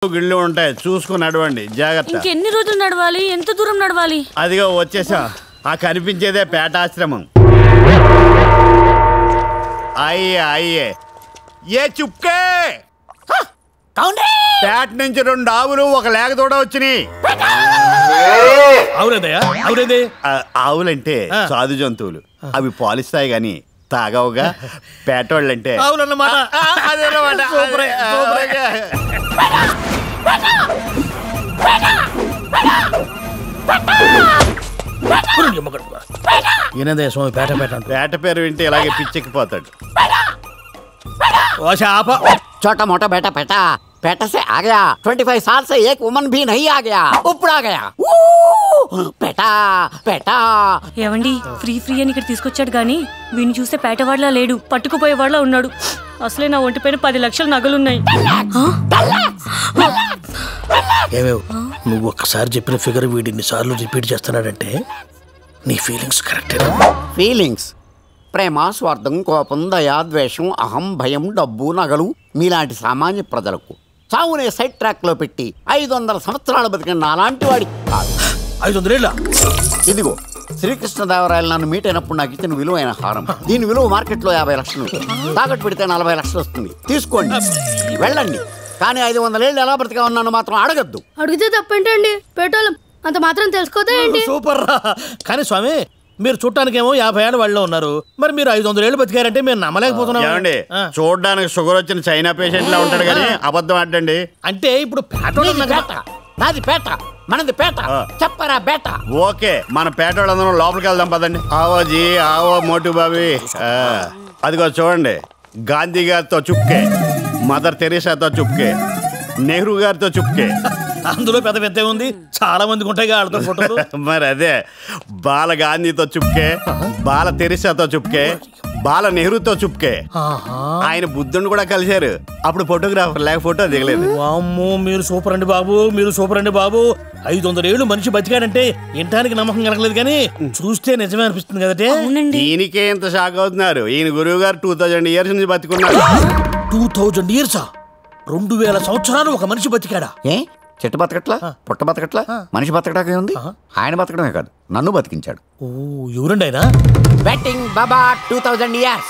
గిళ్ళు ఉంటాయి చూసుకుని నడవండి జాగ్రత్త ఇంకెన్ని రోజులు నడవాలి ఎంత దూరం నడవాలి అదిగో వచ్చేసా ఆ కనిపించేదే పేటాశ్రమం అయ్యే అయ్యే ఏ చుక్కే పేట నుంచి రెండు ఆవులు ఒక లేక తోడ వచ్చినాయి అవునందయ్యా అవునంది ఆ, ఆవులంటే ఆ. సాధు జంతువులు అవి పాలిస్తాయి గాని తాగవుగా పేటోళ్ళంటే అవునన్నమాట ఆ, అదేనమాట. సూపరే, సూపరే. అలాగే. ఈయనదయ్య స్వామి పేట పేట అంటారు పేట పేరు వింటే ఇలాగే పిచ్చెక్కిపోతాడు ఓ శాప छोटा मोटा बेटा बेटा बेटा से आ गया ट्वेंटी फाइव साल से एक वुमन भी नहीं आ गया ऊपर आ गया ऊ, बेटा बेटा ఏవండి ఫ్రీ ఫ్రీ అని ఇక్కడ తీసుకొచ్చాడు గాని వీడిని చూస్తే పేటవాడిలా లేడు పట్టుకుపోయేవాడిలా ఉన్నాడు అసలే నా ఒంటి పైన పది లక్షల నగలున్నాయి ఆ? ఏమేవ్ నువ్వు ఒక్కసారి చెప్పిన ఫిగర్ వీడిన్ని సార్లు రిపీట్ చేస్తున్నాడంటే నీ ఫీలింగ్స్ కరెక్టేనా ఫీలింగ్స్ ప్రేమ స్వార్థం కోపం దయా ద్వేషం అహం భయం డబ్బు నగలు మీలాంటి సామాన్య ప్రజలకు చావునే సైడ్ ట్రాక్ లో పెట్టి ఐదు వందల సంవత్సరాలు బతికిన నాలాంటి వాడి కాదు ఐదు వందలేళ్ళ ఇదిగో శ్రీకృష్ణదేవరాయలు నన్ను మీట్ అయినప్పుడు నాకు ఇచ్చిన విలువైన హారం దీని విలువ మార్కెట్లో యాభై లక్షలు తాకట్టు పెడితే నలభై లక్షలు వస్తుంది తీసుకోండి వెళ్ళండి కానీ ఐదు వందలేళ్ళు ఎలా బ్రతికా ఉన్నాను మాత్రం అడగద్దు అడిగితే తప్పేంటండి పెట్రోల్ అంత మాత్రం తెలుసుకోదా ఏంటి సూపర్ రా కానీ స్వామి మీరు చూడటానికేమో యాభై ఏళ్ళ వాళ్ళు ఉన్నారు మరి మీరు ఐదు వందల ఏళ్ళు బతికారంటే మేము నమ్మలేకపోతున్నాం ఏమండి ఆ. చూడడానికి షుగర్ వచ్చిన చైనా పేషెంట్ లా ఉంటాడు కానీ అబద్ధం ఆడండి అంటే ఇప్పుడు పేటోళ్ళు నీది ఉన్నారు పేట కదా. నాది పేట మనది పేట ఆ. చెప్పరా బేట ఓకే మన పేటోళ్ళందరం లోపలికి వెళ్దాం పదండి ఆవో జీ ఆవో మోటు బాబీ ఆ, అదిగో చూడండి గాంధీ గారితో చుక్కే మదర్ తెరీసాతో చుక్కే నెహ్రూ గారితో చుక్కే అందులో పెద్ద పెద్ద ఉంది చాలా మందికి ఉంటాయి వాళ్ళతో ఫోటోలు మరి అదే బాల గాంధీతో చుక్కే బాల తెరీసాతో చుక్కే బాల నెహ్రూతో చుక్కే ఆహా. ఆయన బుద్ధుని కూడా కలిశారు అప్పుడు ఫోటోగ్రాఫర్ లేక ఫోటో దిగలేదు వామ్మో మీరు సూపర్ అండి బాబు మీరు సూపర్ అండి బాబు ఐదు వందల ఏళ్ళు మనిషి బతికాడంటే ఇంటానికి నమ్మకం కలగలేదు కానీ చూస్తే నిజమే అనిపిస్తుంది కదంటే అవునండి దీనికే ఇంత షాక్ అవుతున్నారు ఈయన గురువు గారు టూ థౌజండ్ ఇయర్స్ నుంచి బతికున్నారు టూ థౌజండ్ ఇయర్సా రెండు వేల సంవత్సరాలు ఒక మనిషి బతికాడా ఏ చెట్టు బతకట్లా పుట్ట బతకట్లా మనిషి బతకటాకే ఉంది ఆయన బతకడమే కాదు నన్ను బతికించాడు ఓ ఎవరండి ఆయన betting Baba two thousand years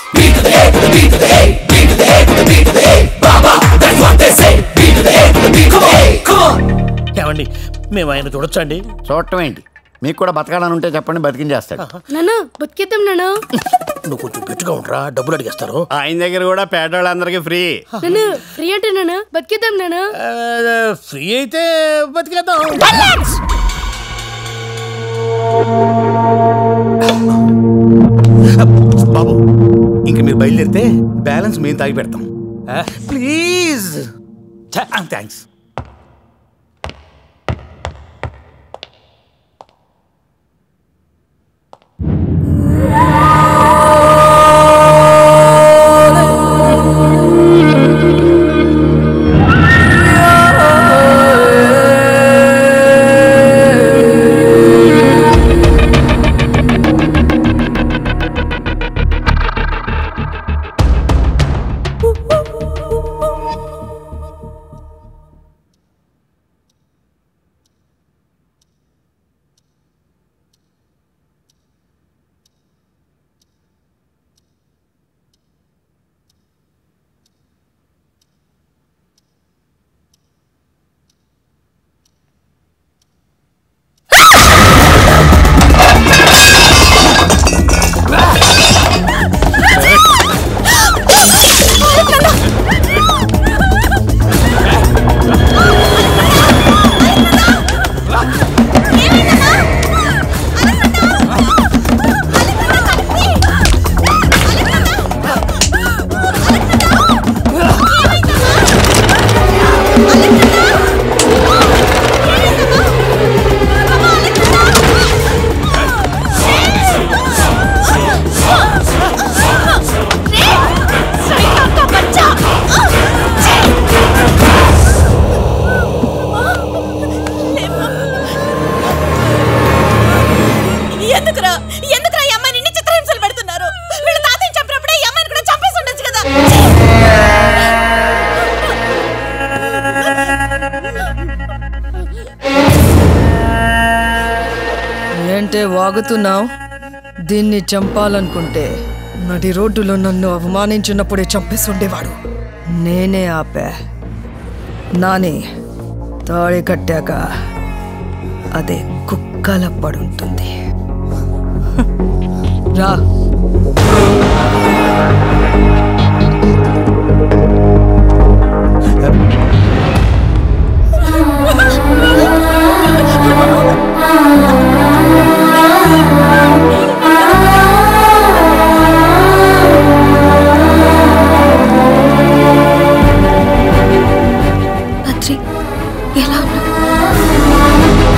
ఏమండి మేము ఆయన చూడొచ్చా అండి చూడటం ఏంటి మీకు కూడా బతకాలని ఉంటే చెప్పండి బతికించేస్తాడు నన్ను బతికేద్దాం నన్ను నువ్వు కొంచెం గట్టిగా ఉండరా డబ్బులు అడిగేస్తారు ఆయన దగ్గర కూడా పేటోళ్ళందరికీ ఫ్రీ నన్ను ఫ్రీ అంటే నన్ను బతికేద్దాం నన్ను ఆ, ఫ్రీ అయితే బతికేద్దాం బాబు ఇంక మీరు బయలుదేరితే బ్యాలెన్స్ మేము తాగి పెడతాం ప్లీజ్ థ్యాంక్స్ ఏంటే వాగుతున్నావు దీన్ని చంపాలనుకుంటే నడి రోడ్డులో నన్ను అవమానించినప్పుడే చంపేస్తుండేవాడు నేనే ఆపా నాని తాళి కట్టాక అదే కుక్కల పడుంటుంది రా బద్రి ఎలా ఉన్నావు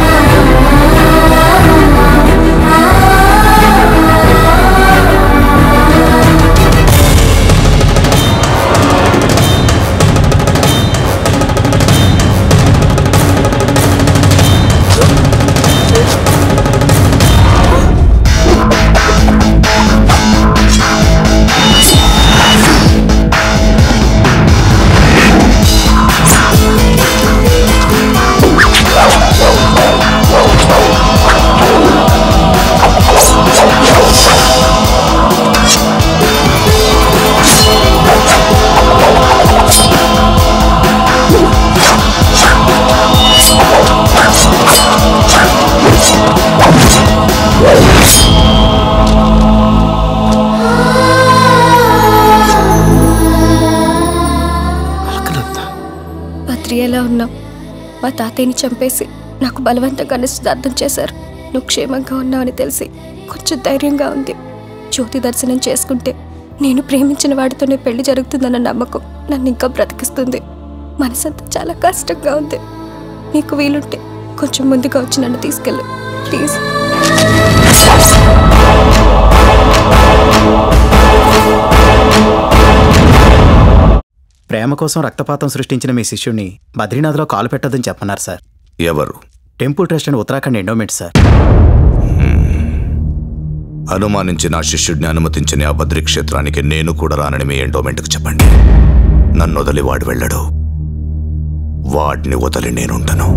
బద్రి ఎలా ఉన్నావు మా తాతయ్యని చంపేసి నాకు బలవంతంగా నిశ్చితార్థం చేశారు నువ్వు క్షేమంగా ఉన్నావని తెలిసి కొంచెం ధైర్యంగా ఉంది జ్యోతి దర్శనం చేసుకుంటే నేను ప్రేమించిన వాడితోనే పెళ్లి జరుగుతుందన్న నమ్మకం నన్ను ఇంకా బ్రతికిస్తుంది మనసంతా చాలా కష్టంగా ఉంది నీకు వీలుంటే కొంచెం ముందుగా వచ్చి నన్ను తీసుకెళ్ళు ప్లీజ్ ప్రేమ కోసం రక్తపాతం సృష్టించిన మీ శిష్యుణ్ణి బద్రీనాథ్లో కాలు పెట్టొద్దని చెప్పన్నారు సార్ ఎవరు temple trust and Uttarakhand endowment sir అనుమానించి నా శిష్యుడిని అనుమతించని ఆ బద్రీ క్షేత్రానికి నేను కూడా రానని మీ ఎండోమెంట్కి చెప్పండి నన్ను వదిలి వాడు వెళ్ళడు వాడిని వదిలి నేనుండను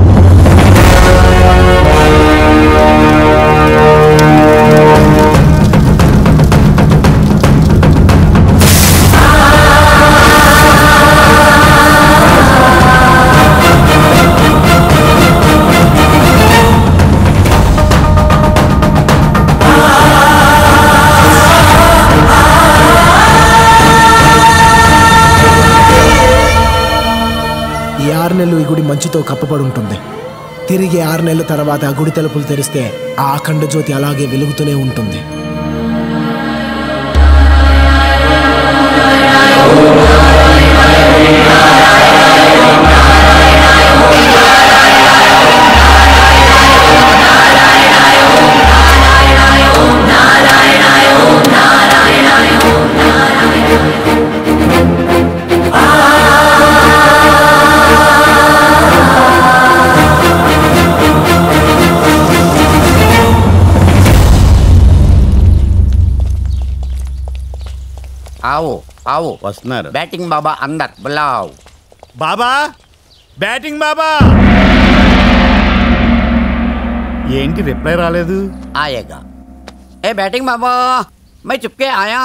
ఈ ఆరు నెలలు ఈ గుడి మంచుతో కప్పబడి ఉంటుంది తిరిగి ఆరు నెలల తర్వాత ఆ గుడి తలుపులు తెరిస్తే ఆ అఖండ జ్యోతి అలాగే వెలుగుతూనే ఉంటుంది ఆవు ఆవు వస్తున్నారు బ్యాటింగ్ బాబా అందర్ బులావ్ బాబా బ్యాటింగ్ బాబా ఏంటి రిప్లై రాలేదు ఆయేగా ఏ బ్యాటింగ్ బాబా మై చుప్కే ఆయా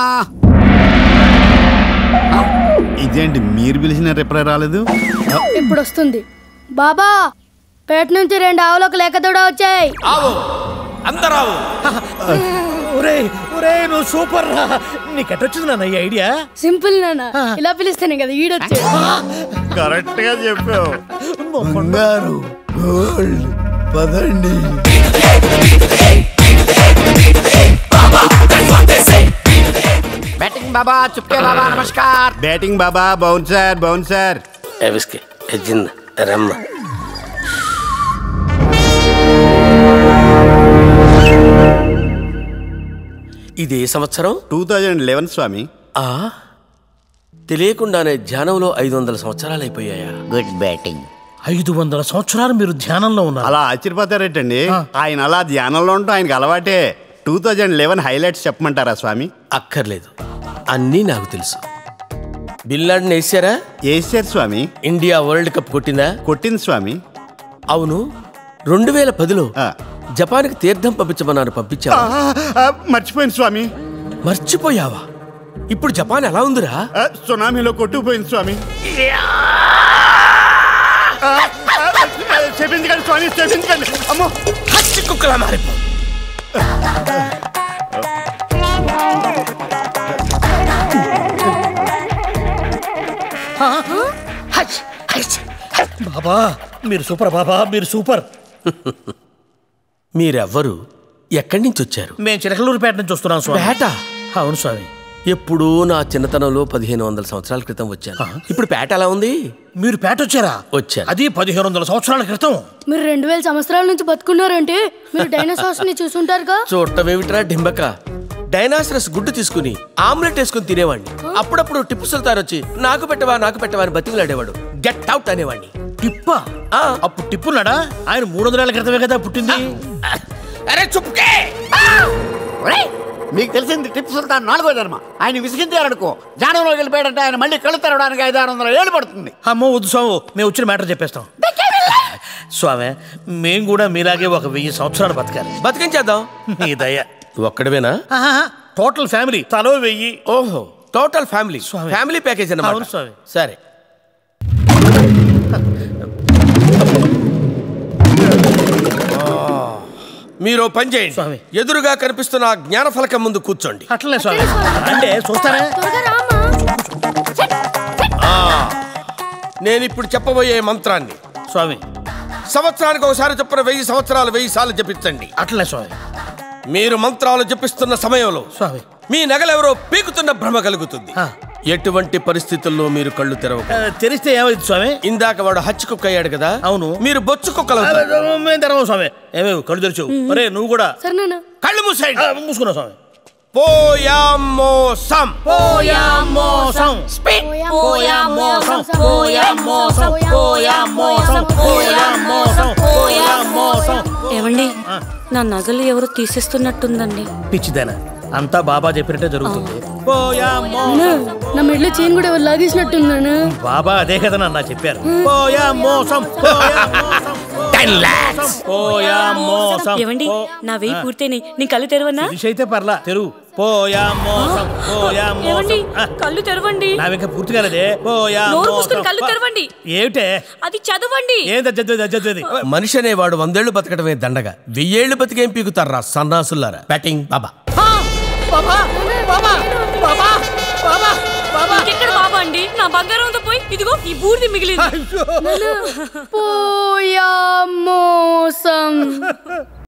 ఇదేంటి మీరు పిలిచిన రిప్లై రాలేదు ఇప్పుడు వస్తుంది బాబా పేట నుంచి రెండు ఆవులకు లేక దూడ వచ్చాయి అందరావు ఒరే ఒరే నువ్వు సూపర్ రా నీకెట్టొచ్చింది నాన్న ఈ ఐడియా సింపుల్ నాన్న ఇలా పిలిస్తేనే కదా ఈడొచ్చాడు కరెక్ట్ గా చెప్పావు బంగారు గోల్డ్ పదండి బ్యాటింగ్ బాబా చుప్కే బాబా నమస్కార్ batting Baba bouncer bouncer whisky gin రమ్మ ఇది ఏ సంవత్సరం టూ థౌజండ్ లెవెన్ స్వామి ఆ తెలియకుండానే ధ్యానంలో ఐదు వందల సంవత్సరాలు అయిపోయాయా గుడ్ బ్యాటింగ్ ఐదు వందల సంవత్సరాలు మీరు ధ్యానంలో ఉన్నారు అలా ఆశ్చర్యపోతారేటండి ఆయన అలా ధ్యానంలో ఉంటూ ఆయనకి అలవాటే టూ థౌజండ్ లెవెన్ హైలైట్స్ చెప్పమంటారా స్వామి అక్కర్లేదు అన్నీ నాకు తెలుసు బిల్లాడిని వేసారా వేసారు స్వామి ఇండియా వరల్డ్ కప్ కొట్టిందా కొట్టింది స్వామి అవును రెండు వేల పదిలో జపాన్కి తీర్థం పంపించమన్నారు పంపించావా ఆ, ఆ, మర్చిపోయింది స్వామి మర్చిపోయావా ఇప్పుడు జపాన్ ఎలా ఉందిరా ఆ, సునామీలో కొట్టుకుపోయింది స్వామి ఆ, ఆ, క్షమించకండి స్వామి క్షమించకండి అమ్మో హచ్చి కుక్కలా మారిపో బాబా మీరు సూపర్ బాబా మీరు సూపర్ మీరెవ్వరు ఎక్కడి నుంచి వచ్చారు మేము చిలకలూరుపేట నుంచి వస్తున్నాం స్వామి పేట అవును స్వామి ఎప్పుడు నా చిన్నతనంలో పదిహేను వందల సంవత్సరాల క్రితం వచ్చాను ఇప్పుడు పేట ఎలా ఉంది మీరు పేట వచ్చారా వచ్చాను అది పదిహేను వందల సంవత్సరాల క్రితం మీరు రెండు వేల సంవత్సరాల నుంచి బతుకున్నారంటే మీరు డైనోసార్స్ ని చూసుంటారుగా చూడటమేమిట్రా డింబక డైనాసరస్ గుడ్డు తీసుకుని ఆమ్లెట్ వేసుకుని తినేవాడిని అప్పుడప్పుడు టిప్పు సుల్తాన్ వచ్చి నాకు పెట్టవా నాకు పెట్టవా అని బతిమలాడేవాడు గెట్ అవుట్ అనేవాడిని టిప్పా అప్పుడు టిప్పున్నాడా ఆయన మూడు వందల ఏళ్ల క్రితమే కదా పుట్టింది అరే చుప్కే ఒరేయ్, మీకు తెలిసింది టిప్పు సుల్తాన్ నాలుగో జన్మ ఆయన విసిగించారనుకో జానంలోకి వెళ్ళిపోయాడంటే ఆయన మళ్ళీ కళ్ళు తెరవడానికి ఐదు ఆరు వందల ఏళ్ళు పడుతుంది అమ్మో వద్దు స్వామి మేము వచ్చిన మ్యాటర్ చెప్పేస్తాం స్వామి మేము కూడా మీలాగే ఒక వెయ్యి సంవత్సరాలు బతకాలి బతికించేద్దాం మీ దయ ఒక్కడవేనా టోటల్ ఫ్యామిలీ తలో వెయ్యి ఓహో టోటల్ ఫ్యామిలీ ఫ్యామిలీ ప్యాకేజ్ అవును అన్నమాట స్వామి. సరే మీరు ఓ పని చేయండి ఎదురుగా కనిపిస్తున్న ఆ జ్ఞాన ఫలకం ముందు కూర్చోండి అట్లనే స్వామి అంటే చూస్తారా ఆ, నేను ఇప్పుడు చెప్పబోయే మంత్రాన్ని స్వామి సంవత్సరానికి ఒకసారి చొప్పున వెయ్యి సంవత్సరాలు వెయ్యి సార్లు జపించండి అట్లనే స్వామి మీరు మంత్రాలు జపిస్తున్న సమయంలో స్వామి మీ నగలెవరో పీకుతున్న భ్రమ కలుగుతుంది ఎటువంటి పరిస్థితుల్లో మీరు కళ్ళు తెరవ ఆ, తెరిస్తే ఏమైంది స్వామి ఇందాక వాడు హచ్చి కుక్క అయ్యాడు కదా అవును మీరు బొచ్చు కుక్కలు ఆ, అవుతారు. మేము తెరవం స్వామి ఏమేమి కళ్ళు తెరిచావు అరే నువ్వు కూడా సరే నాన్న కళ్ళు మూసేయండి ఆ, మూసుకున్నావు స్వామి పోయామోసం పోయామోసం పోయామోసం పోయామోసం పోయామోసం పోయామోసం పోయామోసం ఏమండి నా నగలు ఎవరు తీసేస్తున్నట్టుందండి పిచ్చిదేనా అంతా బాబా చెప్పినట్టే జరుగుతుంది పోయామోసం నాన్న, నా మెడలో చైన్ కూడా ఎవరు లాగేసినట్టున్నాను బాబా అదే కదా నాన్న చెప్పారు పోయామోసం పోయామోసం పోయామోసం ఏమండి నా వెయ్యి పూర్తయినాయి నీ కళ్ళు తెరవనా దిశ అయితే పర్లా తెరువు పోయామోసం ఏమండి పోయామోసం కళ్ళు తెరవండి నావింకా పూర్తి కాలేదే నోరు మూసుకుని పోయామోసం కళ్ళు తెరవండి ఏమిటే అది చదవండి ఏంది చదివేది చదివేది మనిషి అనేవాడు వందేళ్లు బతకడమే దండగా వెయ్యేళ్లు బతికేం పీకుతారా సన్నాసుల్లారా బ్యాటింగ్ బాబా బాబా బాబా బాబా బాబా బాబా ఇంకెక్కడ బాబా అండి నా బంగారం అంతా పోయి ఇదిగో ఈ బూడిది మిగిలింది పోయామోసం